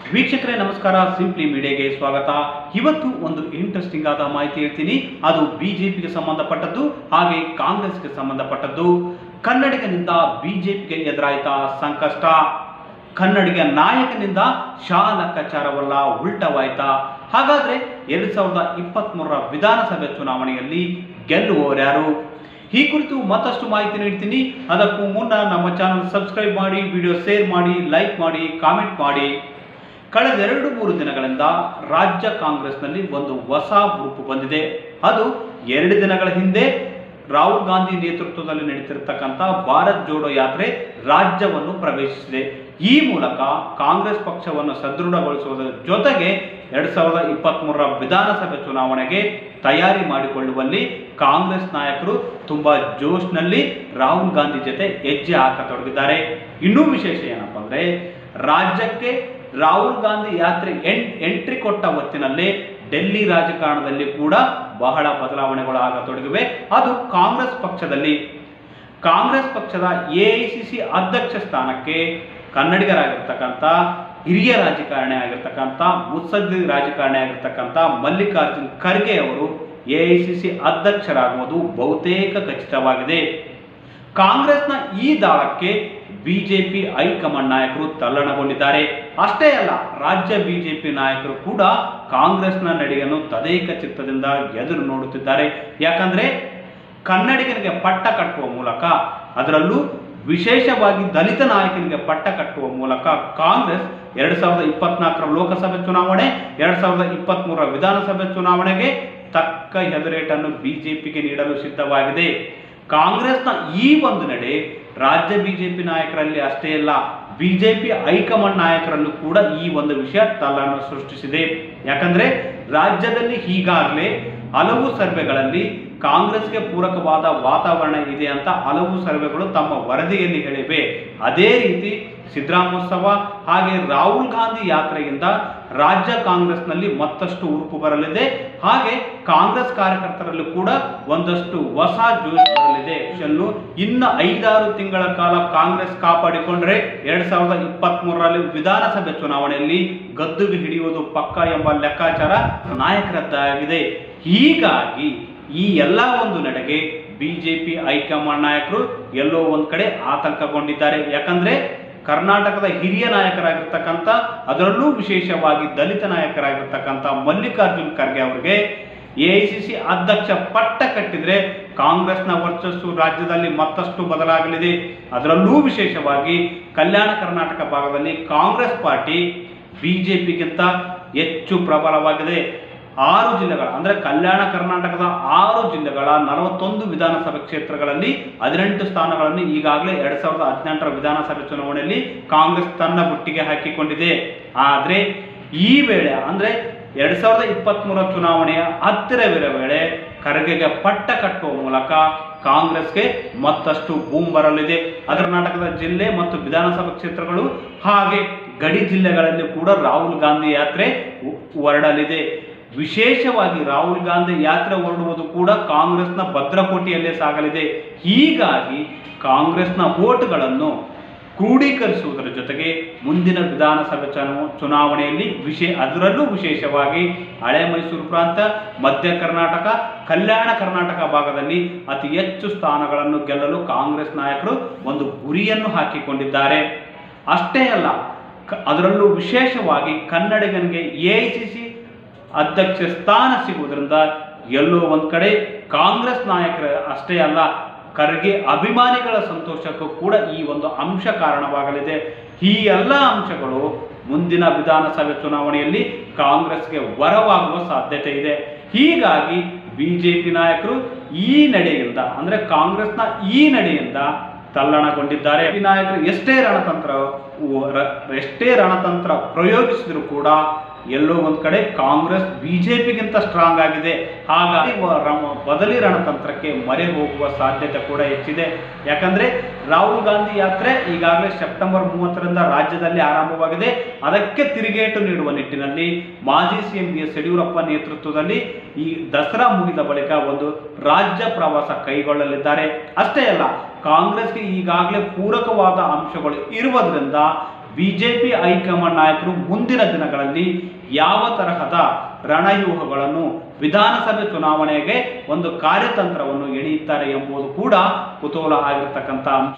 ವೀಕ್ಷಕರೇ ನಮಸ್ಕಾರ ಸಿಂಪ್ಲಿ ಮೀಡಿಯಾಗೆ ಸ್ವಾಗತ ಇವತ್ತು ಒಂದು ಇಂಟ್ರೆಸ್ಟಿಂಗ್ ಆದ ಮಾಹಿತಿ ಹೇಳ್ತೀನಿ ಅದು ಬಿಜೆಪಿಗೆ ಸಂಬಂಧಪಟ್ಟದ್ದು ಹಾಗೆ ಕಾಂಗ್ರೆಸ್ಗೆ ಸಂಬಂಧಪಟ್ಟದ್ದು ಕನ್ನಡಿಗನಿಂದ ಬಿಜೆಪಿಗೆ ಎದುರಾಯ್ತ ಸಂಕಷ್ಟ ಕನ್ನಡಿಗ ನಾಯಕನಿಂದ ಶಾ ಲೆಕ್ಕಾಚಾರವಲ್ಲ ಉಲ್ಟವಾಯ್ತಾ ಹಾಗಾದ್ರೆ ಎರಡ್ ಸಾವಿರದ ಇಪ್ಪತ್ತ್ ಮೂರರ ವಿಧಾನಸಭೆ ಚುನಾವಣೆಯಲ್ಲಿ ಗೆಲ್ಲುವವರ್ಯಾರು ಈ ಕುರಿತು ಮತ್ತಷ್ಟು ಮಾಹಿತಿ ನೀಡ್ತೀನಿ ಅದಕ್ಕೂ ಮುನ್ನ ನಮ್ಮ ಚಾನಲ್ ಸಬ್ಸ್ಕ್ರೈಬ್ ಮಾಡಿ ವಿಡಿಯೋ ಶೇರ್ ಮಾಡಿ ಲೈಕ್ ಮಾಡಿ ಕಾಮೆಂಟ್ ಮಾಡಿ ಕಳೆದ ಎರಡು ಮೂರು ದಿನಗಳಿಂದ ರಾಜ್ಯ ಕಾಂಗ್ರೆಸ್ನಲ್ಲಿ ಒಂದು ಹೊಸ ಗ್ರೂಪ್ ಬಂದಿದೆ ಅದು ಎರಡು ದಿನಗಳ ಹಿಂದೆ ರಾಹುಲ್ ಗಾಂಧಿ ನೇತೃತ್ವದಲ್ಲಿ ನಡೀತಿರ್ತಕ್ಕಂಥ ಭಾರತ್ ಜೋಡೋ ಯಾತ್ರೆ ರಾಜ್ಯವನ್ನು ಪ್ರವೇಶಿಸಿದೆ ಈ ಮೂಲಕ ಕಾಂಗ್ರೆಸ್ ಪಕ್ಷವನ್ನು ಸದೃಢಗೊಳಿಸುವುದರ ಜೊತೆಗೆ ಎರಡ್ ಸಾವಿರದ ಇಪ್ಪತ್ತ್ ಮೂರರ ವಿಧಾನಸಭೆ ಚುನಾವಣೆಗೆ ತಯಾರಿ ಮಾಡಿಕೊಳ್ಳುವಲ್ಲಿ ಕಾಂಗ್ರೆಸ್ ನಾಯಕರು ತುಂಬಾ ಜೋಶ್ನಲ್ಲಿ ರಾಹುಲ್ ಗಾಂಧಿ ಜೊತೆ ಹೆಜ್ಜೆ ಹಾಕತೊಡಗಿದ್ದಾರೆ ಇನ್ನೂ ವಿಶೇಷ ಏನಪ್ಪ ಅಂದ್ರೆ ರಾಜ್ಯಕ್ಕೆ ರಾಹುಲ್ ಗಾಂಧಿ ಯಾತ್ರೆ ಎಂ ಎಂಟ್ರಿ ಕೊಟ್ಟ ಹೊತ್ತಿನಲ್ಲೇ ಡೆಲ್ಲಿ ರಾಜಕಾರಣದಲ್ಲಿ ಕೂಡ ಬಹಳ ಬದಲಾವಣೆಗಳು ಆಗತೊಡಗಿವೆ ಅದು ಕಾಂಗ್ರೆಸ್ ಪಕ್ಷದಲ್ಲಿ ಕಾಂಗ್ರೆಸ್ ಪಕ್ಷದ ಎಐಸಿಸಿ ಅಧ್ಯಕ್ಷ ಸ್ಥಾನಕ್ಕೆ ಕನ್ನಡಿಗರಾಗಿರ್ತಕ್ಕಂಥ ಹಿರಿಯ ರಾಜಕಾರಣಿ ಆಗಿರ್ತಕ್ಕಂಥ ಮುತ್ಸದ್ದಿ ರಾಜಕಾರಣಿ ಆಗಿರ್ತಕ್ಕಂಥ ಮಲ್ಲಿಕಾರ್ಜುನ್ ಖರ್ಗೆ ಅವರು ಎಐಸಿಸಿ ಅಧ್ಯಕ್ಷರಾಗುವುದು ಬಹುತೇಕ ಖಚಿತವಾಗಿದೆ ಕಾಂಗ್ರೆಸ್ನ ಈ ದಾಳಕ್ಕೆ ಬಿಜೆಪಿ ಹೈಕಮಾಂಡ್ ನಾಯಕರು ತಲ್ಲಣಗೊಂಡಿದ್ದಾರೆ ಅಷ್ಟೇ ಅಲ್ಲ ರಾಜ್ಯ ಬಿಜೆಪಿ ನಾಯಕರು ಕೂಡ ಕಾಂಗ್ರೆಸ್ನ ನಡೆಯನ್ನು ತದೇಕ ಚಿತ್ತದಿಂದ ಎದುರು ನೋಡುತ್ತಿದ್ದಾರೆ ಯಾಕಂದ್ರೆ ಕನ್ನಡಿಗರಿಗೆ ಪಟ್ಟ ಕಟ್ಟುವ ಮೂಲಕ ಅದರಲ್ಲೂ ವಿಶೇಷವಾಗಿ ದಲಿತ ನಾಯಕನಿಗೆ ಪಟ್ಟ ಕಟ್ಟುವ ಮೂಲಕ ಕಾಂಗ್ರೆಸ್ ಎರಡ್ ಸಾವಿರದ ಇಪ್ಪತ್ನಾಲ್ಕರ ಲೋಕಸಭೆ ಚುನಾವಣೆ ಎರಡ್ ಸಾವಿರದ ಇಪ್ಪತ್ತ್ ಮೂರರ ವಿಧಾನಸಭೆ ಚುನಾವಣೆಗೆ ತಕ್ಕ ಹೆದರೇಟನ್ನು ಬಿಜೆಪಿಗೆ ನೀಡಲು ಸಿದ್ಧವಾಗಿದೆ ಕಾಂಗ್ರೆಸ್ನ ಈ ಒಂದು ನಡೆ ರಾಜ್ಯ ಬಿಜೆಪಿ ನಾಯಕರಲ್ಲಿ ಅಷ್ಟೇ ಅಲ್ಲ ಬಿಜೆಪಿ ಹೈಕಮಾಂಡ್ ನಾಯಕರಲ್ಲೂ ಕೂಡ ಈ ಒಂದು ವಿಷಯ ತಲ್ಲನ್ನು ಸೃಷ್ಟಿಸಿದೆ ಯಾಕಂದ್ರೆ ರಾಜ್ಯದಲ್ಲಿ ಈಗಾಗಲೇ ಹಲವು ಸರ್ವೆಗಳಲ್ಲಿ ಕಾಂಗ್ರೆಸ್ಗೆ ಪೂರಕವಾದ ವಾತಾವರಣ ಇದೆ ಅಂತ ಹಲವು ಸರ್ವೆಗಳು ತಮ್ಮ ವರದಿಯಲ್ಲಿ ಹೇಳಿವೆ ಅದೇ ರೀತಿ ಸಿದ್ದರಾಮೋತ್ಸವ ಹಾಗೆ ರಾಹುಲ್ ಗಾಂಧಿ ಯಾತ್ರೆಯಿಂದ ರಾಜ್ಯ ಕಾಂಗ್ರೆಸ್ನಲ್ಲಿ ಮತ್ತಷ್ಟು ಉರುಪು ಬರಲಿದೆ ಹಾಗೆ ಕಾಂಗ್ರೆಸ್ ಕಾರ್ಯಕರ್ತರಲ್ಲೂ ಕೂಡ ಒಂದಷ್ಟು ಹೊಸ ಜೋಶ್ ಬರಲಿದೆ ಇನ್ನು ಇನ್ನ ಐದಾರು ತಿಂಗಳ ಕಾಲ ಕಾಂಗ್ರೆಸ್ ಕಾಪಾಡಿಕೊಂಡ್ರೆ ಎರಡ್ ಸಾವಿರದ ಇಪ್ಪತ್ತ್ ಮೂರರಲ್ಲಿ ವಿಧಾನಸಭೆ ಚುನಾವಣೆಯಲ್ಲಿ ಗದ್ದುಗೆ ಹಿಡಿಯುವುದು ಪಕ್ಕ ಎಂಬ ಲೆಕ್ಕಾಚಾರ ನಾಯಕರದ್ದಾಗಿದೆ ಹೀಗಾಗಿ ಈ ಎಲ್ಲ ಒಂದು ನಡೆಗೆ ಬಿಜೆಪಿ ಹೈಕಮಾಂಡ್ ನಾಯಕರು ಎಲ್ಲೋ ಒಂದ್ ಕಡೆ ಆತಂಕಗೊಂಡಿದ್ದಾರೆ ಯಾಕಂದ್ರೆ ಕರ್ನಾಟಕದ ಹಿರಿಯ ನಾಯಕರಾಗಿರ್ತಕ್ಕಂಥ ಅದರಲ್ಲೂ ವಿಶೇಷವಾಗಿ ದಲಿತ ನಾಯಕರಾಗಿರ್ತಕ್ಕಂಥ ಮಲ್ಲಿಕಾರ್ಜುನ್ ಖರ್ಗೆ ಅವರಿಗೆ ಎಐಸಿಸಿ ಅಧ್ಯಕ್ಷ ಪಟ್ಟ ಕಟ್ಟಿದ್ರೆ ಕಾಂಗ್ರೆಸ್ನ ವರ್ಚಸ್ಸು ರಾಜ್ಯದಲ್ಲಿ ಮತ್ತಷ್ಟು ಬದಲಾಗಲಿದೆ ಅದರಲ್ಲೂ ವಿಶೇಷವಾಗಿ ಕಲ್ಯಾಣ ಕರ್ನಾಟಕ ಭಾಗದಲ್ಲಿ ಕಾಂಗ್ರೆಸ್ ಪಾರ್ಟಿ ಬಿಜೆಪಿಗಿಂತ ಹೆಚ್ಚು ಪ್ರಬಲವಾಗಿದೆ ಆರು ಜಿಲ್ಲೆಗಳ ಅಂದ್ರೆ ಕಲ್ಯಾಣ ಕರ್ನಾಟಕದ ಆರು ಜಿಲ್ಲೆಗಳ ನಲವತ್ತೊಂದು ವಿಧಾನಸಭೆ ಕ್ಷೇತ್ರಗಳಲ್ಲಿ ಹದಿನೆಂಟು ಸ್ಥಾನಗಳನ್ನು ಈಗಾಗಲೇ ಎರಡ್ ಸಾವಿರದ ಹದಿನೆಂಟರ ವಿಧಾನಸಭೆ ಚುನಾವಣೆಯಲ್ಲಿ ಕಾಂಗ್ರೆಸ್ ತನ್ನ ಬುಟ್ಟಿಗೆ ಹಾಕಿಕೊಂಡಿದೆ ಆದ್ರೆ ಈ ವೇಳೆ ಅಂದ್ರೆ ಎರಡ್ ಸಾವಿರದ ಇಪ್ಪತ್ತ್ ಮೂರ ಚುನಾವಣೆಯ ಹತ್ತಿರವಿರೋ ವೇಳೆ ಖರ್ಗೆಗೆ ಪಟ್ಟ ಕಟ್ಟುವ ಮೂಲಕ ಕಾಂಗ್ರೆಸ್ಗೆ ಮತ್ತಷ್ಟು ಬೂಮ್ ಬರಲಿದೆ ಅದರ ಕರ್ನಾಟಕದ ಜಿಲ್ಲೆ ಮತ್ತು ವಿಧಾನಸಭಾ ಕ್ಷೇತ್ರಗಳು ಹಾಗೆ ಗಡಿ ಜಿಲ್ಲೆಗಳಲ್ಲಿ ಕೂಡ ರಾಹುಲ್ ಗಾಂಧಿ ಯಾತ್ರೆ ಹೊರಡಲಿದೆ ವಿಶೇಷವಾಗಿ ರಾಹುಲ್ ಗಾಂಧಿ ಯಾತ್ರೆ ಹೊರಡುವುದು ಕೂಡ ಕಾಂಗ್ರೆಸ್ನ ಭದ್ರಕೋಟೆಯಲ್ಲೇ ಸಾಗಲಿದೆ ಹೀಗಾಗಿ ಕಾಂಗ್ರೆಸ್ನ ಓಟ್ಗಳನ್ನು ಕ್ರೋಢೀಕರಿಸುವುದರ ಜೊತೆಗೆ ಮುಂದಿನ ವಿಧಾನಸಭೆ ಚುನಾವ ಚುನಾವಣೆಯಲ್ಲಿ ವಿಶೇ ಅದರಲ್ಲೂ ವಿಶೇಷವಾಗಿ ಹಳೆ ಮೈಸೂರು ಪ್ರಾಂತ ಮಧ್ಯ ಕರ್ನಾಟಕ ಕಲ್ಯಾಣ ಕರ್ನಾಟಕ ಭಾಗದಲ್ಲಿ ಅತಿ ಹೆಚ್ಚು ಸ್ಥಾನಗಳನ್ನು ಗೆಲ್ಲಲು ಕಾಂಗ್ರೆಸ್ ನಾಯಕರು ಒಂದು ಗುರಿಯನ್ನು ಹಾಕಿಕೊಂಡಿದ್ದಾರೆ ಅಷ್ಟೇ ಅಲ್ಲ ಕ- ಅದರಲ್ಲೂ ವಿಶೇಷವಾಗಿ ಕನ್ನಡಿಗನಿಗೆ ಎಐಸಿಸಿ ಅಧ್ಯಕ್ಷ ಸ್ಥಾನ ಸಿಗುವುದರಿಂದ ಎಲ್ಲೋ ಒಂದ್ ಕಡೆ ಕಾಂಗ್ರೆಸ್ ನಾಯಕರ ಅಷ್ಟೇ ಅಲ್ಲ ಖರ್ಗೆ ಅಭಿಮಾನಿಗಳ ಸಂತೋಷಕ್ಕೂ ಕೂಡ ಈ ಒಂದು ಅಂಶ ಕಾರಣವಾಗಲಿದೆ ಈ ಎಲ್ಲ ಅಂಶಗಳು ಮುಂದಿನ ವಿಧಾನಸಭೆ ಚುನಾವಣೆಯಲ್ಲಿ ಕಾಂಗ್ರೆಸ್ಗೆ ವರವಾಗುವ ಸಾಧ್ಯತೆ ಇದೆ ಹೀಗಾಗಿ ಬಿಜೆಪಿ ನಾಯಕರು ಈ ನಡೆಯಿಂದ ಅಂದ್ರೆ ಕಾಂಗ್ರೆಸ್ನ ಈ ನಡೆಯಿಂದ ತಲ್ಲಣಗೊಂಡಿದ್ದಾರೆ ಈ ನಾಯಕರು ಎಷ್ಟೇ ರಣತಂತ್ರ ರ- ಎಷ್ಟೇ ರಣತಂತ್ರ ಪ್ರಯೋಗಿಸಿದ್ರು ಕೂಡ ಎಲ್ಲೋ ಒಂದ್ ಕಡೆ ಕಾಂಗ್ರೆಸ್ ಬಿಜೆಪಿಗಿಂತ ಸ್ಟ್ರಾಂಗ್ ಆಗಿದೆ ಹಾಗಾಗಿ ವ- ರಮ- ಬದಲಿ ರಣತಂತ್ರಕ್ಕೆ ಮರೆ ಹೋಗುವ ಸಾಧ್ಯತೆ ಕೂಡ ಹೆಚ್ಚಿದೆ ಯಾಕಂದ್ರೆ ರಾಹುಲ್ ಗಾಂಧಿ ಯಾತ್ರೆ ಈಗಾಗಲೇ ಸೆಪ್ಟೆಂಬರ್ ಮೂವತ್ತರಿಂದ ರಾಜ್ಯದಲ್ಲಿ ಆರಂಭವಾಗಿದೆ ಅದಕ್ಕೆ ತಿರುಗೇಟು ನೀಡುವ ನಿಟ್ಟಿನಲ್ಲಿ ಮಾಜಿ ಸಿಎಂ ಬಿ ಎಸ್ ಯಡಿಯೂರಪ್ಪ ನೇತೃತ್ವದಲ್ಲಿ ಈ ದಸರಾ ಮುಗಿದ ಬಳಿಕ ಒಂದು ರಾಜ್ಯ ಪ್ರವಾಸ ಕೈಗೊಳ್ಳಲಿದ್ದಾರೆ ಅಷ್ಟೇ ಅಲ್ಲ ಕಾಂಗ್ರೆಸ್ಗೆ ಈಗಾಗಲೇ ಪೂರಕವಾದ ಅಂಶಗಳು ಇರುವುದರಿಂದ ಬಿಜೆಪಿ ಹೈಕಮಾಂಡ್ ನಾಯಕರು ಮುಂದಿನ ದಿನಗಳಲ್ಲಿ ಯಾವ ತರಹದ ರಣವ್ಯೂಹಗಳನ್ನು ವಿಧಾನಸಭೆ ಚುನಾವಣೆಗೆ ಒಂದು ಕಾರ್ಯತಂತ್ರವನ್ನು ಎಳೆಯುತ್ತಾರೆ ಎಂಬುದು ಕೂಡ ಕುತೂಹಲ ಆಗಿರ್ತಕ್ಕಂಥ ಅಂಶ